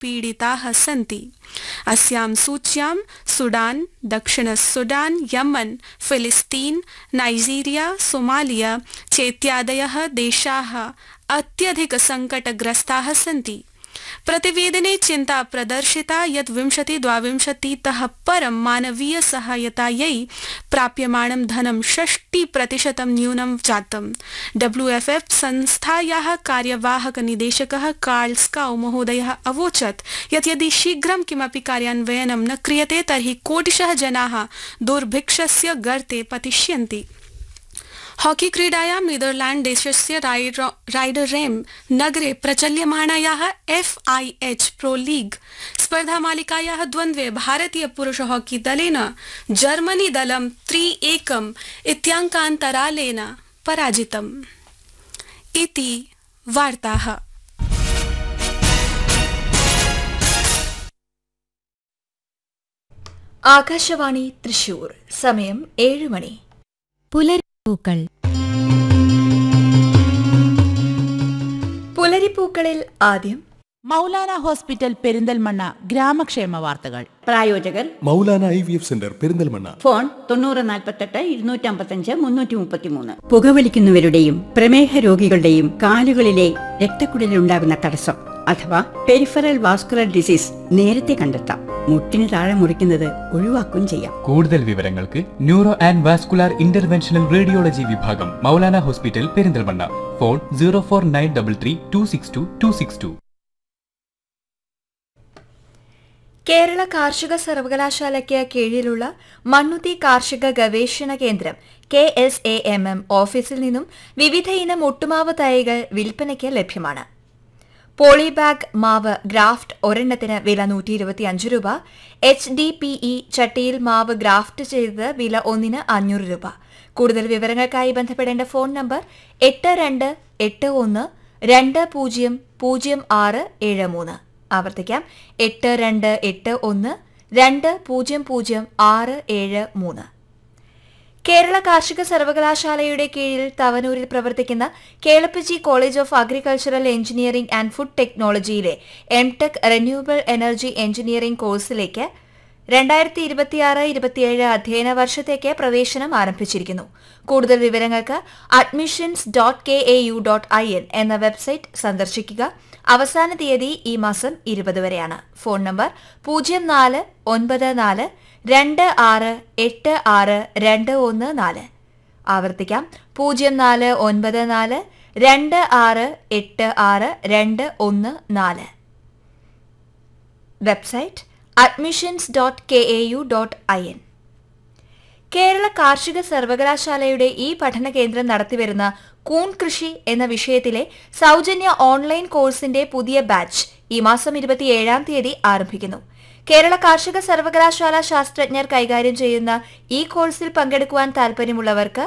पीडिताः सन्ति अस्यां सूच्यां सुडान् दक्षिणसुडान् यमन् फिलिस्तीन् नाइजीरिया सोमालिया चेत्यादयः देशाः अत्यधिकसङ्कटग्रस्ताः सन्ति प्रतिवेदने चिन्ता प्रदर्शिता यत् विंशति द्वाविंशतितः परं मानवीय सहायतायै प्राप्यमाणं धनं षष्टि प्रतिशतं न्यूनं जातम् डब्ल्यूएफएफ संस्थायाः कार्यवाहक निदेशकः कार्ल स्काउ महोदयः अवोचत् यत् यदि शीघ्रं किमपि कार्यान्वयनं न क्रियते तर्हि कोटिशः जनाः दुर्भिक्षस्य गर्ते पतिष्यन्ति हॉकी क्रीडायां नीदरलैण्ड देशस्य राइडर रेम नगरे प्रचल्यमाणायाः F I H pro league स्पर्धामालिकायाः द्वन्द्वे भारतीय पुरुष हॉकी दलेन जर्मनी दलं त्रि एकम् इत्याङ्कान्तरालेन पराजितम् इति वार्ताः ആകാശവാണി തൃശൂർ സമയം ഏഴ് മണി പുലരിപ്പൂക്കൾ പുലരിപ്പൂക്കളിൽ ആദ്യം മൗലാന ഹോസ്പിറ്റൽ പെരിന്തൽമണ്ണ ഗ്രാമക്ഷേമ വാർത്തകൾ പ്രായോജകർ Maulana I V F centre Perinthalmanna phone തൊണ്ണൂറ് നാൽപ്പത്തെട്ട് ഇരുന്നൂറ്റമ്പത്തഞ്ച് മുന്നൂറ്റി മുപ്പത്തിമൂന്ന് പുകവലിക്കുന്നവരുടെയും പ്രമേഹ രോഗികളുടെയും കാലുകളിലെ രക്തക്കുഴലിലുണ്ടാകുന്ന തടസ്സം അഥവാ പെരിഫറൽ വാസ്കുലർ ഡിസീസ് നേരത്തെ കണ്ടെത്താം മുട്ടിന് താഴെ മുറിക്കുന്നത് ഒഴിവാക്കുകയും ചെയ്യാം കൂടുതൽ വിവരങ്ങൾക്ക് neuro and vascular interventional radiology വിഭാഗം Maulana hospital Perinthalmanna phone zero four nine double three two six two two six two Kerala കാർഷിക സർവകലാശാലയ്ക്ക് കീഴിലുള്ള മണ്ണുത്തി കാർഷിക ഗവേഷണ കേന്ദ്രം K S A M M ഓഫീസിൽ നിന്നും വിവിധ ഇനം ഒട്ടുമാവ് തൈകൾ വിൽപ്പനയ്ക്ക് ലഭ്യമാണ് പോളിബാഗ് മാവ് ഗ്രാഫ്റ്റ് ഒരെണ്ണത്തിന് വില നൂറ്റി ഇരുപത്തിയഞ്ച് രൂപ എച്ച് ഡി പി ഇ ചട്ടിയിൽ മാവ് ഗ്രാഫ്റ്റ് ചെയ്തത് വില ഒന്നിന് അഞ്ഞൂറ് രൂപ കൂടുതൽ വിവരങ്ങൾക്കായി ബന്ധപ്പെടേണ്ട ഫോൺ നമ്പർ എട്ട് രണ്ട് എട്ട് ഒന്ന് രണ്ട് പൂജ്യം പൂജ്യം ആറ് ഏഴ് മൂന്ന് ആവർത്തിക്കാം എട്ട് രണ്ട് എട്ട് ഒന്ന് രണ്ട് പൂജ്യം പൂജ്യം ആറ് ഏഴ് മൂന്ന് കേരള കാർഷിക സർവകലാശാലയുടെ കീഴിൽ തവനൂരിൽ പ്രവർത്തിക്കുന്ന Kelappaji college of agricultural engineering and food ടെക്നോളജിയിലെ M tech renewable energy engineering കോഴ്സിലേക്ക് രണ്ടായിരത്തി ഇരുപത്തിയാറ് ഇരുപത്തിയേഴ് അധ്യയന വർഷത്തേക്ക് പ്രവേശനം ആരംഭിച്ചിരിക്കുന്നു കൂടുതൽ വിവരങ്ങൾക്ക് admissions dot K A U dot I N എന്ന വെബ്സൈറ്റ് സന്ദർശിക്കുക അവസാന തീയതി ഈ മാസം ഇരുപത് വരെയാണ് ഫോൺ നമ്പർ പൂജ്യം നാല് ഒൻപത് നാല് രണ്ട് ആറ് എട്ട് ആറ് രണ്ട് ഒന്ന് നാല് ആവർത്തിക്കാം പൂജ്യം നാല് ഒൻപത് നാല് രണ്ട് ആറ് എട്ട് ആറ് രണ്ട് ഒന്ന് നാല് website admissions dot K A U dot I N Kerala കാർഷിക സർവകലാശാലയുടെ ഈ പഠന കേന്ദ്രം നടത്തിവരുന്ന കൂൺ കൃഷി എന്ന വിഷയത്തിലെ സൗജന്യ ഓൺലൈൻ കോഴ്സിന്റെ പുതിയ ബാച്ച് ഈ മാസം ഇരുപത്തിയേഴാം തീയതി ആരംഭിക്കുന്നു കേരള കാർഷിക സർവകലാശാല ശാസ്ത്രജ്ഞർ കൈകാര്യം ചെയ്യുന്ന ഈ കോഴ്സിൽ പങ്കെടുക്കുവാൻ താൽപ്പര്യമുള്ളവർക്ക്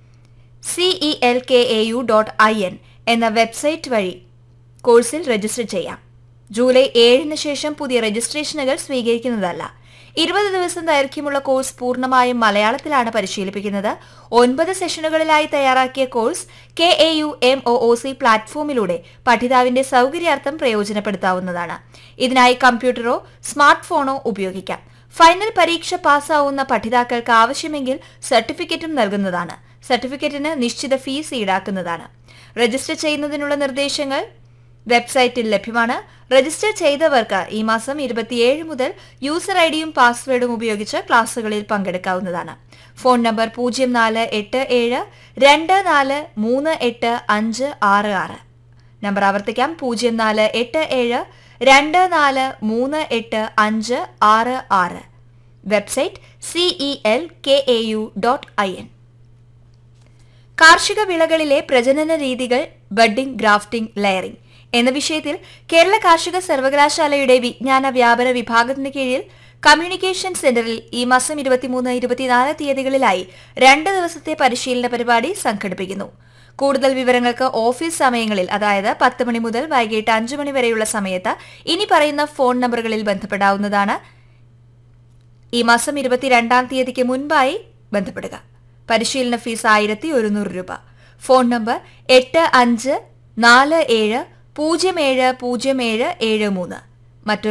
CE L K A U dot I N എന്ന വെബ്സൈറ്റ് വഴി കോഴ്സിൽ രജിസ്റ്റർ ചെയ്യാം ജൂലൈ ഏഴിന് ശേഷം പുതിയ രജിസ്ട്രേഷനുകൾ സ്വീകരിക്കുന്നതല്ല ഇരുപത് ദിവസം ദൈർഘ്യമുള്ള കോഴ്സ് പൂർണ്ണമായും മലയാളത്തിലാണ് പരിശീലിപ്പിക്കുന്നത് ഒൻപത് സെഷനുകളിലായി തയ്യാറാക്കിയ course K A U M O O C പ്ലാറ്റ്ഫോമിലൂടെ പഠിതാവിന്റെ സൗകര്യാർത്ഥം പ്രയോജനപ്പെടുത്താവുന്നതാണ് ഇതിനായി കമ്പ്യൂട്ടറോ സ്മാർട്ട് ഫോണോ ഉപയോഗിക്കാം ഫൈനൽ പരീക്ഷ പാസ്സാവുന്ന പഠിതാക്കൾക്ക് ആവശ്യമെങ്കിൽ സർട്ടിഫിക്കറ്റും നൽകുന്നതാണ് സർട്ടിഫിക്കറ്റിന് നിശ്ചിത ഫീസ് ഈടാക്കുന്നതാണ് രജിസ്റ്റർ ചെയ്യുന്നതിനുള്ള നിർദ്ദേശങ്ങൾ വെബ്സൈറ്റിൽ ലഭ്യമാണ് രജിസ്റ്റർ ചെയ്തവർക്ക് ഈ മാസം ഇരുപത്തിയേഴ് മുതൽ യൂസർ ഐഡിയും പാസ്വേഡും ഉപയോഗിച്ച് ക്ലാസുകളിൽ പങ്കെടുക്കാവുന്നതാണ് ഫോൺ നമ്പർ പൂജ്യം നാല് എട്ട് ഏഴ് രണ്ട് നാല് മൂന്ന് എട്ട് അഞ്ച് ആറ് ആറ് നമ്പർ ആവർത്തിക്കാം പൂജ്യം നാല് എട്ട് ഏഴ് രണ്ട് നാല് മൂന്ന് എട്ട് അഞ്ച് ആറ് ആറ് website CE L K A U dot I N കാർഷിക വിളകളിലെ പ്രജനന രീതികൾ ബഡ്ഡിംഗ് ഗ്രാഫ്റ്റിംഗ് ലെയറിംഗ് എന്ന വിഷയത്തിൽ കേരള കാർഷിക സർവകലാശാലയുടെ വിജ്ഞാന വ്യാപന വിഭാഗത്തിന് കീഴിൽ കമ്മ്യൂണിക്കേഷൻ സെന്ററിൽ ഈ മാസം ഇരുപത്തിമൂന്ന് ഇരുപത്തിനാല് തീയതികളിലായി രണ്ട് ദിവസത്തെ പരിശീലന പരിപാടി സംഘടിപ്പിക്കുന്നു കൂടുതൽ വിവരങ്ങൾക്ക് ഓഫീസ് സമയങ്ങളിൽ അതായത് പത്ത് മണി മുതൽ വൈകിട്ട് അഞ്ചു മണി വരെയുള്ള സമയത്ത് ഇനി പറയുന്ന ഫോൺ നമ്പറുകളിൽ ബന്ധപ്പെടാവുന്നതാണ് ഈ മാസം ഇരുപത്തിരണ്ടാം തീയതിക്ക് മുൻപായി ബന്ധപ്പെടുക പരിശീലന ഫീസ് ആയിരത്തി ഒരുന്നൂറ് രൂപ ഫോൺ നമ്പർ എട്ട് അഞ്ച് നാല് ഏഴ് പൂജ്യം ഏഴ് പൂജ്യം ഏഴ് ഏഴ് മൂന്ന് മറ്റൊരു